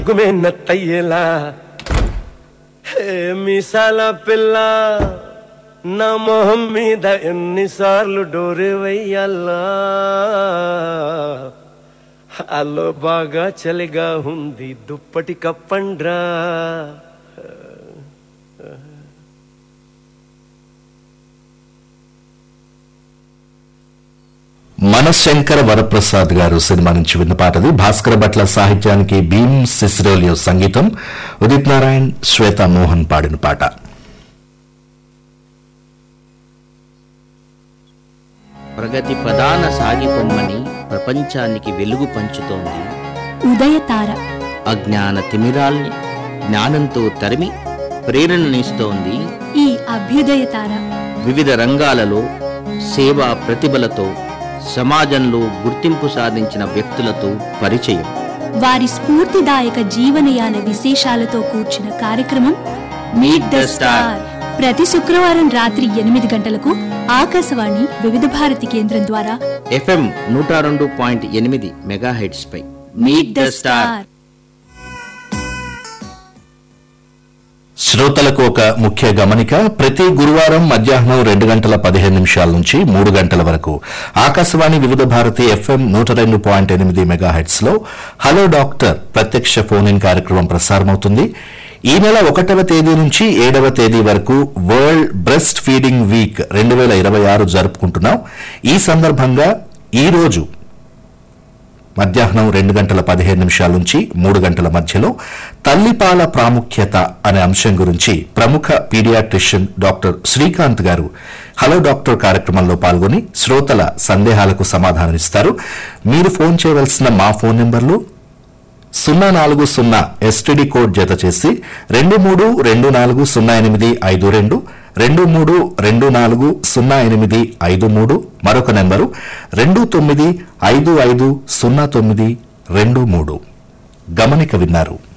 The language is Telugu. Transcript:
గుమే నత్తయ్యేలా హే మీసాల పిల్ల నా మొహం మీద ఎన్నిసార్లు డోరే వెయ్యాలా అల్లో బాగా చలిగా ఉంది దుప్పటి కప్పండ్రా మనశంకర వరప్రసాద్ గారు సినిమా నుంచి విన్న పాటది భాస్కర భట్ల సాహిత్యానికి భీమ్ సిసిరోలియో సంగీతం ఉదిత్ నారాయణ్ శ్వేత మోహన్ పాడిన పాట ప్రగతి ప్రధాన సాగిపొమ్మని ప్రపంచానికి వెలుగు పంచుతోంది ఉదయతార అజ్ఞాన తిమిరాల్ని జ్ఞానంతో తరిమి ప్రేరణనిస్తోంది ఈ అభ్యుదయ తార వివిధ రంగాలలో సేవా ప్రతిభలతో సమాజంలో గుర్తింపు సాధించిన వ్యక్తులతో పరిచయం వారి స్ఫూర్తిదాయక జీవనయాన విశేషాలతో కూర్చిన కార్యక్రమం మీట్ ద స్టార్ ప్రతి శుక్రవారం రాత్రి ఎనిమిది గంటలకు ఆకాశవాణి వివిధ భారతి కేంద్రం ద్వారా ఎఫ్ఎం నూట రెండు పాయింట్ ఎనిమిది మెగాహెడ్స్ పై మీట్ ద స్టార్ శ్రోతలకు ఒక ముఖ్య గమనిక ప్రతి గురువారం మధ్యాహ్నం రెండు గంటల పదిహేను నిమిషాల నుంచి మూడు గంటల వరకు ఆకాశవాణి వివిధ భారతి ఎఫ్ఎం నూట రెండు పాయింట్ ఎనిమిది మెగాహెట్స్ లో హలో డాక్టర్ ప్రత్యక్ష ఫోన్ ఇన్ కార్యక్రమం ప్రసారమవుతుంది ఈ నెల ఒకటవ తేదీ నుంచి ఏడవ తేదీ వరకు వరల్డ్ బ్రెస్ట్ ఫీడింగ్ వీక్ రెండు వేల ఇరవై ఆరు జరుపుకుంటున్నాం ఈ సందర్భంగా ఈ రోజు మధ్యాహ్నం రెండు గంటల పదిహేను నిమిషాల నుంచి మూడు గంటల మధ్యలో తల్లిపాల ప్రాముఖ్యత అనే అంశం గురించి ప్రముఖ పీడియాట్రిషియన్ డాక్టర్ శ్రీకాంత్ గారు హలో డాక్టర్ కార్యక్రమంలో పాల్గొని శ్రోతల సందేహాలకు సమాధానమిస్తారు మీరు ఫోన్ చేయవలసిన మా ఫోన్ నెంబర్లు సున్నా నాలుగు సున్నా ఎస్టీడీ కోడ్ జత చేసి రెండు మూడు రెండు నాలుగు సున్నా ఎనిమిది ఐదు రెండు రెండు మూడు రెండు నాలుగు సున్నా ఎనిమిది ఐదు మూడు మరొక నెంబరు రెండు తొమ్మిది ఐదు ఐదు సున్నా తొమ్మిది రెండు మూడు గమనిక విన్నారు